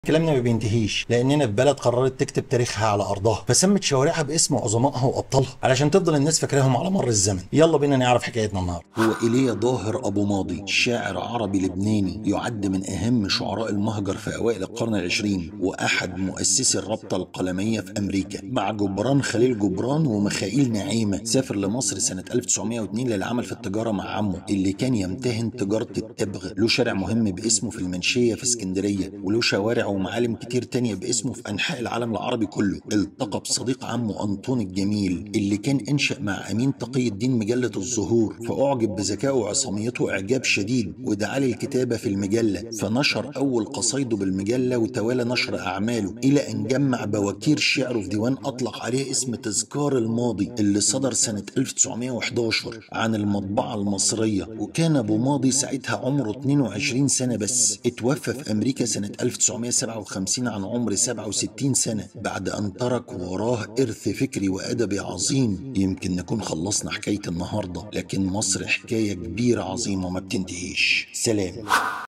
كلامنا ما بينتهيش لاننا في بلد قررت تكتب تاريخها على ارضها فسمت شوارعها باسم عظمائها وابطالها علشان تفضل الناس فاكراهم على مر الزمن يلا بينا نعرف حكايتنا النهارده هو إيليا ظاهر أبو ماضي شاعر عربي لبناني يعد من أهم شعراء المهجر في أوائل القرن العشرين وأحد مؤسسي الرابطة القلمية في أمريكا مع جبران خليل جبران ومخائيل نعيمة سافر لمصر سنة 1902 للعمل في التجارة مع عمه اللي كان يمتهن تجارة التبغ له شارع مهم باسمه في المنشية في اسكندرية وله شوارع ومعالم كتير تانية باسمه في أنحاء العالم العربي كله التقى بصديق عمه أنطون الجميل اللي كان انشأ مع أمين تقي الدين مجلة الزهور فأعجب بذكائه وعصاميته إعجاب شديد ودعا للكتابة في المجلة فنشر أول قصايده بالمجلة وتوالى نشر أعماله إلى أن جمع بواكير شعره في ديوان أطلق عليه اسم تذكار الماضي اللي صدر سنة 1911 عن المطبعة المصرية وكان أبو ماضي ساعتها عمره 22 سنة بس اتوفى في أمريكا سنة 1957 عن عمر 67 سنة بعد أن ترك وراه إرث فكري وأدبي عظيم يمكن نكون خلصنا حكاية النهاردة لكن مصر حكاية كبيرة عظيمة ما بتنتهيش سلام